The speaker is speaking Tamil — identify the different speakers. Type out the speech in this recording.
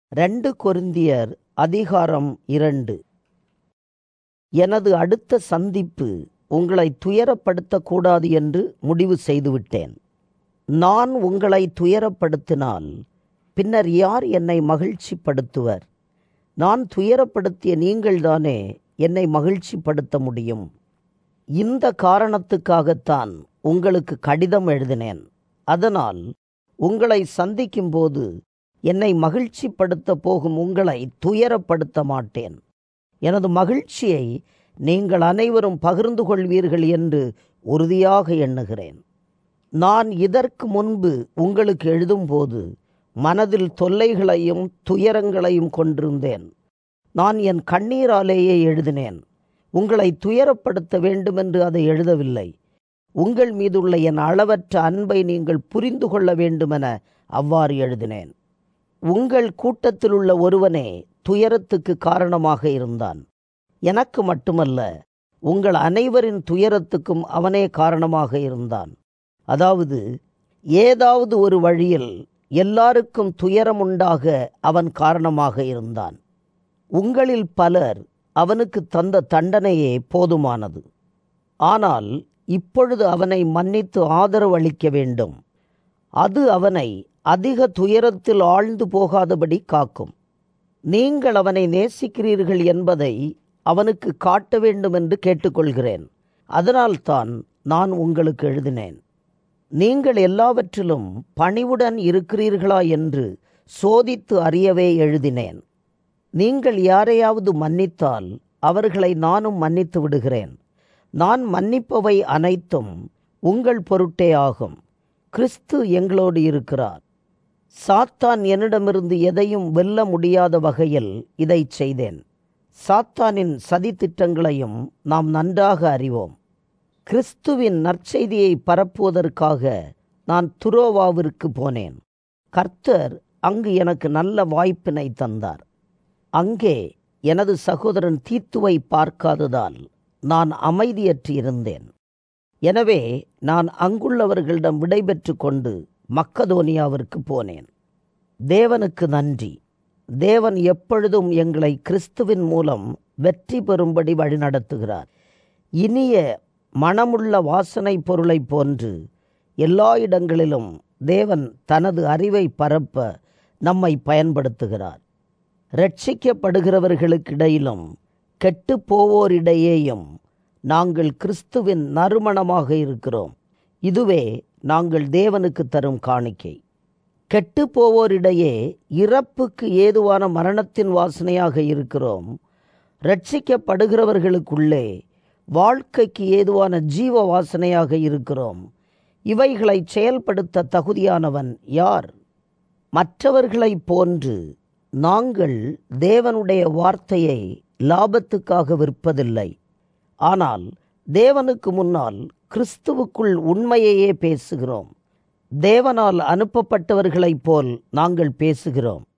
Speaker 1: ரெண்டு கொரிந்தியர் அதிகாரம் இரண்டு எனது அடுத்த சந்திப்பு உங்களை துயரப்படுத்தக்கூடாது என்று முடிவு செய்துவிட்டேன் நான் உங்களை துயரப்படுத்தினால் பின்னர் யார் என்னை மகிழ்ச்சிப்படுத்துவர் நான் துயரப்படுத்திய நீங்கள்தானே என்னை மகிழ்ச்சிப்படுத்த முடியும் இந்த காரணத்துக்காகத்தான் உங்களுக்கு கடிதம் எழுதினேன் அதனால் உங்களை சந்திக்கும்போது என்னை மகிழ்ச்சிப்படுத்த போகும் உங்களை துயரப்படுத்த மாட்டேன் எனது மகிழ்ச்சியை நீங்கள் அனைவரும் பகிர்ந்து கொள்வீர்கள் என்று உறுதியாக எண்ணுகிறேன் நான் இதற்கு முன்பு உங்களுக்கு எழுதும்போது மனதில் தொல்லைகளையும் துயரங்களையும் கொண்டிருந்தேன் நான் என் கண்ணீராலேயே எழுதினேன் உங்களை துயரப்படுத்த வேண்டுமென்று அதை எழுதவில்லை உங்கள் மீதுள்ள என் அளவற்ற அன்பை நீங்கள் புரிந்து கொள்ள வேண்டுமென அவ்வாறு எழுதினேன் உங்கள் கூட்டத்தில் உள்ள ஒருவனே துயரத்துக்கு காரணமாக இருந்தான் எனக்கு மட்டுமல்ல உங்கள் அனைவரின் துயரத்துக்கும் அவனே காரணமாக இருந்தான் அதாவது ஏதாவது ஒரு வழியில் எல்லாருக்கும் துயரம் உண்டாக அவன் காரணமாக இருந்தான் உங்களில் பலர் அவனுக்கு தந்த தண்டனையே போதுமானது ஆனால் இப்பொழுது அவனை மன்னித்து ஆதரவு அளிக்க வேண்டும் அது அவனை அதிக துயரத்தில் ஆழ்ந்து போகாதபடி காக்கும் நீங்கள் அவனை நேசிக்கிறீர்கள் என்பதை அவனுக்கு காட்ட வேண்டும் என்று கேட்டுக்கொள்கிறேன் அதனால்தான் நான் உங்களுக்கு எழுதினேன் நீங்கள் எல்லாவற்றிலும் பணிவுடன் இருக்கிறீர்களா என்று சோதித்து அறியவே எழுதினேன் நீங்கள் யாரையாவது மன்னித்தால் அவர்களை நானும் மன்னித்து விடுகிறேன் நான் மன்னிப்பவை அனைத்தும் உங்கள் பொருட்டே ஆகும் கிறிஸ்து எங்களோடு இருக்கிறார் சாத்தான் என்னிடமிருந்து எதையும் வெல்ல முடியாத வகையில் இதை செய்தேன் சாத்தானின் சதித்திட்டங்களையும் நாம் நன்றாக அறிவோம் கிறிஸ்துவின் நற்செய்தியை பரப்புவதற்காக நான் துரோவாவிற்கு போனேன் கர்த்தர் அங்கு எனக்கு நல்ல வாய்ப்பினை தந்தார் அங்கே எனது சகோதரன் தீத்துவை பார்க்காததால் நான் அமைதியற்று இருந்தேன் எனவே நான் அங்குள்ளவர்களிடம் விடைபெற்று கொண்டு மக்கதோனியாவிற்கு போனேன் தேவனுக்கு நன்றி தேவன் எப்பொழுதும் எங்களை கிறிஸ்துவின் மூலம் வெற்றி பெறும்படி வழிநடத்துகிறார் இனிய மனமுள்ள வாசனை பொருளை போன்று எல்லா இடங்களிலும் தேவன் தனது அறிவை பரப்ப நம்மை பயன்படுத்துகிறார் ரட்சிக்கப்படுகிறவர்களுக்கிடையிலும் கெட்டு போவோரிடையேயும் நாங்கள் கிறிஸ்துவின் நறுமணமாக இருக்கிறோம் இதுவே நாங்கள் தேவனுக்கு தரும் காணிக்கை கெட்டு போவோரிடையே இறப்புக்கு ஏதுவான மரணத்தின் வாசனையாக இருக்கிறோம் ரட்சிக்கப்படுகிறவர்களுக்குள்ளே வாழ்க்கைக்கு ஏதுவான ஜீவ வாசனையாக இருக்கிறோம் இவைகளை செயல்படுத்த தகுதியானவன் யார் மற்றவர்களைப் போன்று நாங்கள் தேவனுடைய வார்த்தையை லாபத்துக்காக விற்பதில்லை ஆனால் தேவனுக்கு முன்னால் கிறிஸ்துவுக்குள் உண்மையையே பேசுகிறோம் தேவனால் அனுப்பப்பட்டவர்களைப் போல் நாங்கள் பேசுகிறோம்